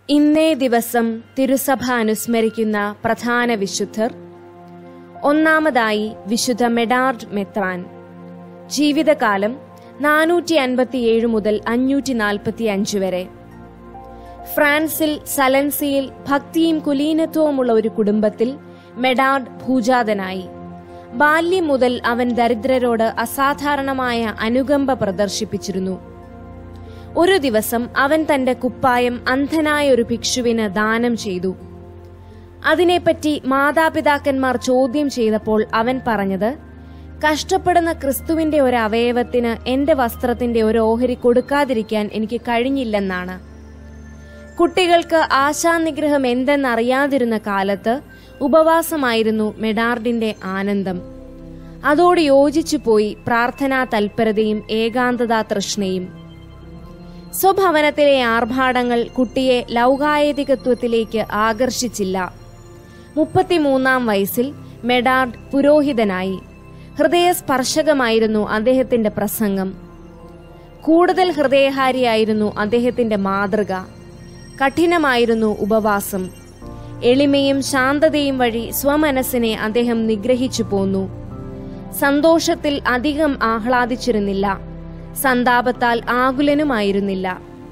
ഇന്നേ ദിവസം തിരുസഭ അനുസ്മരിക്കുന്ന പ്രധാന വിശുദ്ധർ ഒന്നാമതായി വിശുദ്ധ മെഡാർഡ് മെത്രാൻ ജീവിതകാലം നാനൂറ്റി അൻപത്തിയേഴ് മുതൽ അഞ്ഞൂറ്റി നാൽപ്പത്തി അഞ്ച് വരെ ഫ്രാൻസിൽ സലൻസിയിൽ ഭക്തിയും കുലീനത്വവുമുള്ള ഒരു കുടുംബത്തിൽ മെഡാർഡ് ഭൂജാതനായി ബാല്യം മുതൽ അവൻ ദരിദ്രരോട് അസാധാരണമായ അനുകമ്പ പ്രദർശിപ്പിച്ചിരുന്നു ഒരു ദിവസം അവൻ തന്റെ കുപ്പായം അന്ധനായ ഒരു ഭിക്ഷുവിന് ദാനം ചെയ്തു അതിനെപ്പറ്റി മാതാപിതാക്കന്മാർ ചോദ്യം ചെയ്തപ്പോൾ അവൻ പറഞ്ഞത് കഷ്ടപ്പെടുന്ന ക്രിസ്തുവിന്റെ ഒരു അവയവത്തിന് എന്റെ വസ്ത്രത്തിന്റെ ഒരു ഓഹരി കൊടുക്കാതിരിക്കാൻ എനിക്ക് കഴിഞ്ഞില്ലെന്നാണ് കുട്ടികൾക്ക് ആശാനിഗ്രഹം എന്തെന്നറിയാതിരുന്ന കാലത്ത് ഉപവാസമായിരുന്നു മെഡാർഡിന്റെ ആനന്ദം അതോട് യോജിച്ചു പോയി പ്രാർത്ഥനാ തൽപരതയും ഏകാന്തതാ തൃഷ്ണയും സ്വഭവനത്തിലെ ആർഭാടങ്ങൾ കുട്ടിയെ ലൗകായതികത്വത്തിലേക്ക് ആകർഷിച്ചില്ല മുപ്പത്തിമൂന്നാം വയസ്സിൽ മെഡാർഡ് പുരോഹിതനായി ഹൃദയസ്പർശകമായിരുന്നു അദ്ദേഹത്തിന്റെ പ്രസംഗം കൂടുതൽ ഹൃദയഹാരിയായിരുന്നു അദ്ദേഹത്തിന്റെ മാതൃക കഠിനമായിരുന്നു ഉപവാസം എളിമയും ശാന്തതയും വഴി സ്വമനസ്സിനെ അദ്ദേഹം നിഗ്രഹിച്ചു പോന്നു സന്തോഷത്തിൽ അധികം ആഹ്ലാദിച്ചിരുന്നില്ല സന്താപത്താൽ ആകുലനുമായിരുന്നില്ല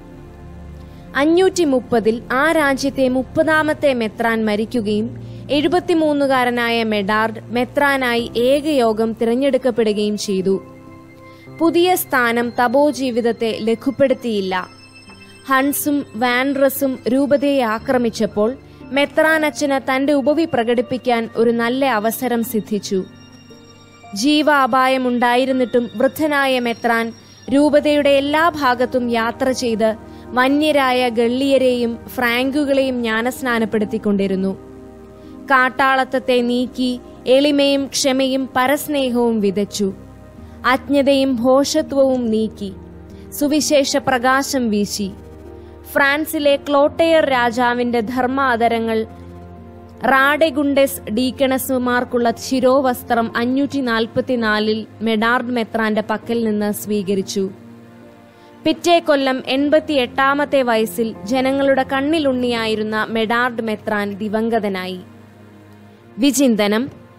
അഞ്ഞൂറ്റി മുപ്പതിൽ ആ രാജ്യത്തെ മുപ്പതാമത്തെ മെത്രാൻ മരിക്കുകയും എഴുപത്തിമൂന്നുകാരനായ മെഡാർഡ് മെത്രാനായി ഏകയോഗം തിരഞ്ഞെടുക്കപ്പെടുകയും ചെയ്തു പുതിയ സ്ഥാനം തപോ ജീവിതത്തെ ലഘുപ്പെടുത്തിയില്ല ഹൺസും വാൻഡ്രസും രൂപതയെ ആക്രമിച്ചപ്പോൾ മെത്രാനച്ചന് തന്റെ ഉപവി പ്രകടിപ്പിക്കാൻ ഒരു നല്ല അവസരം സിദ്ധിച്ചു ജീവ അപായമുണ്ടായിരുന്നിട്ടും വൃദ്ധനായ മെത്രാൻ രൂപതയുടെ എല്ലാ ഭാഗത്തും യാത്ര ചെയ്ത് വന്യരായ ഗള്ളിയരെയും ഫ്രാങ്കുകളെയും ജ്ഞാനസ്നാനപ്പെടുത്തിക്കൊണ്ടിരുന്നു കാട്ടാളത്തത്തെ നീക്കി എളിമയും ക്ഷമയും പരസ്നേഹവും വിതച്ചു അജ്ഞതയും ഭോഷത്വവും നീക്കി സുവിശേഷ പ്രകാശം വീശി ഫ്രാൻസിലെ ക്ലോട്ടയർ രാജാവിന്റെ ധർമാദരങ്ങൾ റാഡെഗുണ്ടസ് ഡീക്കണസുമാർക്കുള്ള ശിരോവസ്ത്രം അഞ്ഞൂറ്റി നാൽപ്പത്തിനാലിൽ മെഡാർഡ് മെത്രാന്റെ പക്കൽ നിന്ന് സ്വീകരിച്ചു പിറ്റേ കൊല്ലം എൺപത്തി എട്ടാമത്തെ വയസ്സിൽ ജനങ്ങളുടെ കണ്ണിലുണ്ണിയായിരുന്ന മെഡാർഡ് മെത്രാൻ ദിവംഗതനായി വിചിന്തനം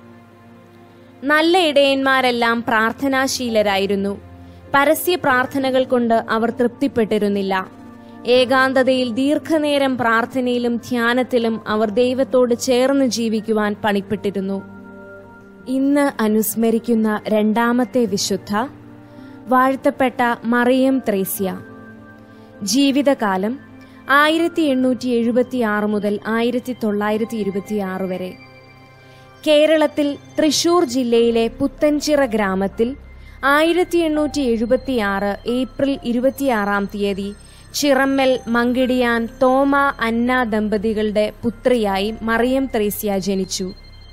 നല്ല ഇടയന്മാരെല്ലാം പ്രാർത്ഥനാശീലരായിരുന്നു പരസ്യ പ്രാർത്ഥനകൾ കൊണ്ട് അവർ തൃപ്തിപ്പെട്ടിരുന്നില്ല ഏകാന്തതയിൽ ദീർഘനേരം പ്രാർത്ഥനയിലും ധ്യാനത്തിലും അവർ ദൈവത്തോട് ചേർന്ന് ജീവിക്കുവാൻ പണിപ്പെട്ടിരുന്നു ഇന്ന് അനുസ്മരിക്കുന്ന രണ്ടാമത്തെ വിശുദ്ധ വാഴ്ത്തപ്പെട്ട മറിയം ത്രേസ്യ ജീവിതകാലം ആയിരത്തി എണ്ണൂറ്റി എഴുപത്തി ആറ് മുതൽ ആയിരത്തി തൊള്ളായിരത്തി ഇരുപത്തി ആറ് വരെ കേരളത്തിൽ തൃശൂർ ജില്ലയിലെ പുത്തൻചിറ ഗ്രാമത്തിൽ ആയിരത്തി എണ്ണൂറ്റി എഴുപത്തി ആറ് ഏപ്രിൽ ഇരുപത്തിയാറാം തീയതി ചിറമ്മൽ മങ്കിടിയാൻ തോമ അന്ന ദമ്പതികളുടെ പുത്രിയായി മറിയം ത്രേസ്യ ജനിച്ചു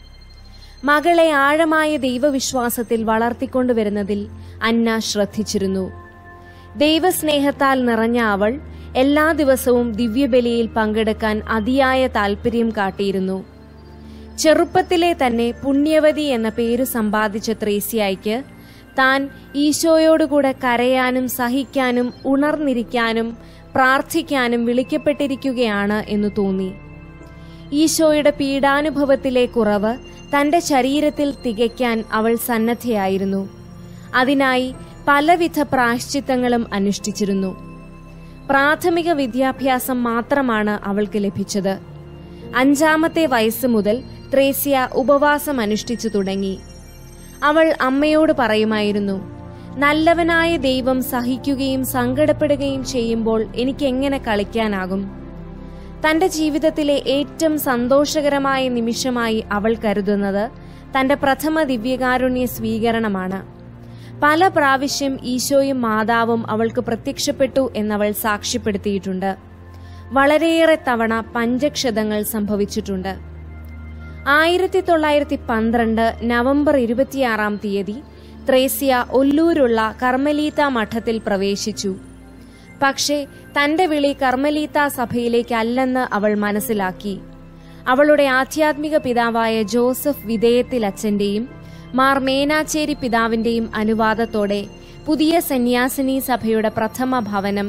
മകളെ ആഴമായ ദൈവവിശ്വാസത്തിൽ വളർത്തിക്കൊണ്ടുവരുന്നതിൽ അന്ന ശ്രദ്ധിച്ചിരുന്നു ദൈവസ്നേഹത്താൽ നിറഞ്ഞ അവൾ എല്ലാ ദിവസവും ദിവ്യബലിയിൽ പങ്കെടുക്കാൻ അതിയായ താൽപര്യം കാട്ടിയിരുന്നു ചെറുപ്പത്തിലെ തന്നെ പുണ്യവതി എന്ന പേരു സമ്പാദിച്ച ത്രേസ്യായ്ക്ക് താൻ ഈശോയോടുകൂടെ കരയാനും സഹിക്കാനും ഉണർന്നിരിക്കാനും പ്രാർത്ഥിക്കാനും വിളിക്കപ്പെട്ടിരിക്കുകയാണ് എന്ന് തോന്നി ഈശോയുടെ പീഡാനുഭവത്തിലെ കുറവ് തന്റെ ശരീരത്തിൽ തികയ്ക്കാൻ അവൾ സന്നദ്ധയായിരുന്നു അതിനായി പലവിധ പ്രായശ്ചിത്തങ്ങളും അനുഷ്ഠിച്ചിരുന്നു പ്രാഥമിക വിദ്യാഭ്യാസം മാത്രമാണ് അവൾക്ക് ലഭിച്ചത് അഞ്ചാമത്തെ വയസ്സ് മുതൽ ത്രേസ്യ ഉപവാസം അനുഷ്ഠിച്ചു തുടങ്ങി അവൾ അമ്മയോട് പറയുമായിരുന്നു നല്ലവനായ ദൈവം സഹിക്കുകയും സങ്കടപ്പെടുകയും ചെയ്യുമ്പോൾ എനിക്ക് എങ്ങനെ കളിക്കാനാകും തന്റെ ജീവിതത്തിലെ ഏറ്റവും സന്തോഷകരമായ നിമിഷമായി അവൾ കരുതുന്നത് തന്റെ പ്രഥമ ദിവ്യകാരുണ്യ സ്വീകരണമാണ് പല പ്രാവശ്യം ഈശോയും മാതാവും അവൾക്ക് പ്രത്യക്ഷപ്പെട്ടു എന്നവൾ സാക്ഷ്യപ്പെടുത്തിയിട്ടുണ്ട് വളരെയേറെ തവണ പഞ്ചക്ഷതങ്ങൾ സംഭവിച്ചിട്ടുണ്ട് ആയിരത്തി തൊള്ളായിരത്തി പന്ത്രണ്ട് നവംബർ ഇരുപത്തിയാറാം തീയതി ത്രേസ്യ ഒല്ലൂരുള്ള കർമ്മലീത്ത മഠത്തിൽ പ്രവേശിച്ചു പക്ഷേ തന്റെ വിളി കർമ്മലീത്ത സഭയിലേക്കല്ലെന്ന് അവൾ മനസ്സിലാക്കി അവളുടെ ആധ്യാത്മിക പിതാവായ ജോസഫ് വിധേയത്തിൽ അച്ഛന്റെയും മാർ മേനാച്ചേരി പിതാവിന്റെയും അനുവാദത്തോടെ പുതിയ സന്യാസിനി സഭയുടെ പ്രഥമ ഭവനം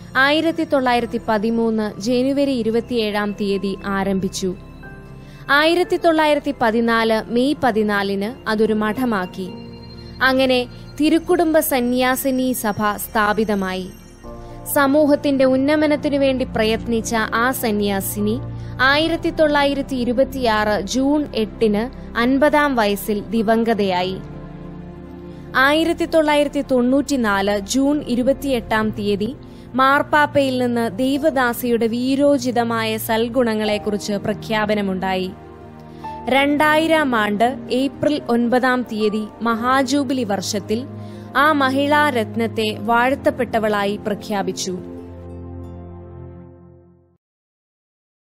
ആയിരത്തി തൊള്ളായിരത്തി പതിമൂന്ന് ജനുവരി ഇരുപത്തിയേഴാം തീയതി ആരംഭിച്ചു ആയിരത്തി തൊള്ളായിരത്തി പതിനാല് മെയ് പതിനാലിന് അതൊരു മഠമാക്കി അങ്ങനെ തിരുക്കുടുംബ സന്യാസിനി സഭ സ്ഥാപിതമായി സമൂഹത്തിന്റെ ഉന്നമനത്തിനു വേണ്ടി പ്രയത്നിച്ച ആ സന്യാസിനി ആയിരത്തി തൊള്ളായിരത്തി ഇരുപത്തിയാറ് ജൂൺ എട്ടിന് അൻപതാം വയസ്സിൽ ദിവംഗതയായി ആയിരത്തി തൊള്ളായിരത്തി തൊണ്ണൂറ്റിനാല് ജൂൺ ഇരുപത്തിയെട്ടാം തീയതി മാർപ്പാപ്പയിൽ നിന്ന് ദൈവദാസിയുടെ വീരോചിതമായ സൽഗുണങ്ങളെക്കുറിച്ച് പ്രഖ്യാപനമുണ്ടായി രണ്ടായിരം ആണ്ട് ഏപ്രിൽ ഒൻപതാം തീയതി മഹാജൂബിലി വർഷത്തിൽ ആ മഹിളാരത്നത്തെ വാഴ്ത്തപ്പെട്ടവളായി പ്രഖ്യാപിച്ചു